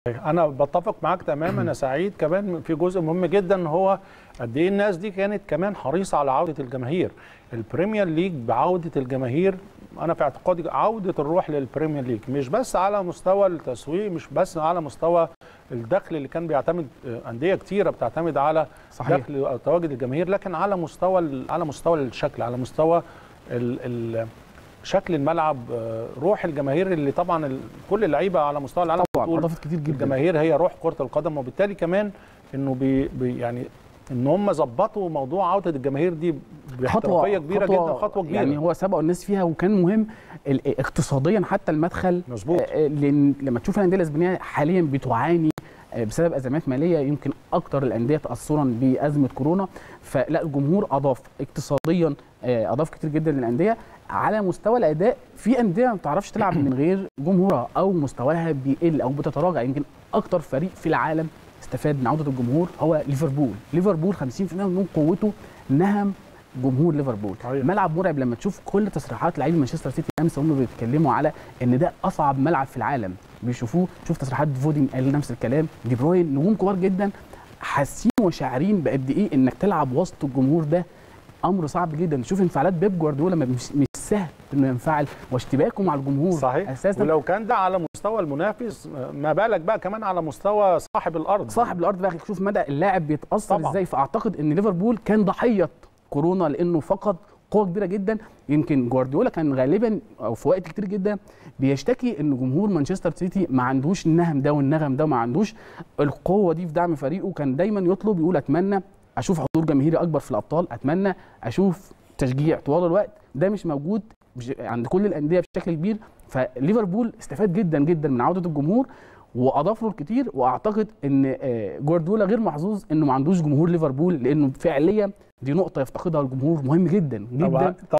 انا بتفق معاك تماما يا سعيد كمان في جزء مهم جدا هو قد ايه الناس دي كانت كمان حريصه على عوده الجماهير البريمير ليج بعوده الجماهير انا في اعتقادي عوده الروح للبريمير ليج مش بس على مستوى التسويق مش بس على مستوى الدخل اللي كان بيعتمد انديه كتيره بتعتمد على صحيح. دخل تواجد الجماهير لكن على مستوى على مستوى الشكل على مستوى ال ال شكل الملعب آه، روح الجماهير اللي طبعا ال- كل اللعيبه على مستوى العالم طبعا بتقول اضافت كتير جدا الجماهير هي روح كره القدم وبالتالي كمان انه بي بي يعني ان هم ظبطوا موضوع عوده الجماهير دي باحترافيه كبيره جدا خطوه كبيره يعني هو سبقوا الناس فيها وكان مهم ال- اقتصاديا حتى المدخل مظبوط. آه، آه، لان لما تشوف الانديه الاسبانيه حاليا بتعاني آه، بسبب ازمات ماليه يمكن اكتر الانديه تاثرا بازمه كورونا فلا الجمهور اضاف اقتصاديا آه، اضاف كتير جدا للانديه على مستوى الاداء في انديه ما بتعرفش تلعب من غير جمهورها او مستواها بيقل او بتتراجع يمكن اكتر فريق في العالم استفاد من عوده الجمهور هو ليفربول ليفربول 50% من قوته نهم جمهور ليفربول صحيح. ملعب مرعب لما تشوف كل تصريحات لعيبه مانشستر سيتي امس هم بيتكلموا على ان ده اصعب ملعب في العالم بيشوفوه شوف تصريحات فودين قال نفس الكلام دي بروين نجوم كبار جدا حاسين وشاعرين بقد ايه انك تلعب وسط الجمهور ده امر صعب جدا شوف انفعالات بيب جوارديولا ما- مش مش سهل انه ينفعل واشتباكه مع الجمهور صحيح اساسا ولو كان ده على مستوى المنافس ما بالك بقى كمان على مستوى صاحب الارض صاحب الارض بقى شوف مدى اللاعب بيتاثر طبعاً. ازاي فاعتقد ان ليفربول كان ضحيه كورونا لانه فقد قوه كبيره جدا يمكن جوارديولا كان غالبا او في وقت كتير جدا بيشتكي ان جمهور مانشستر سيتي ما عندوش النهم ده والنغم ده وما عندوش القوه دي في دعم فريقه كان دايما يطلب يقول اتمنى اشوف حضور جماهيري اكبر في الابطال اتمنى اشوف تشجيع طوال الوقت ده مش موجود بش- عند كل الانديه بشكل كبير فليفربول استفاد جدا جدا من عوده الجمهور واضاف له الكتير واعتقد ان آه، جوارديولا غير محظوظ انه ما عندوش جمهور ليفربول لانه فعليا دي نقطه يفتقدها الجمهور مهم جدا جدا طبعا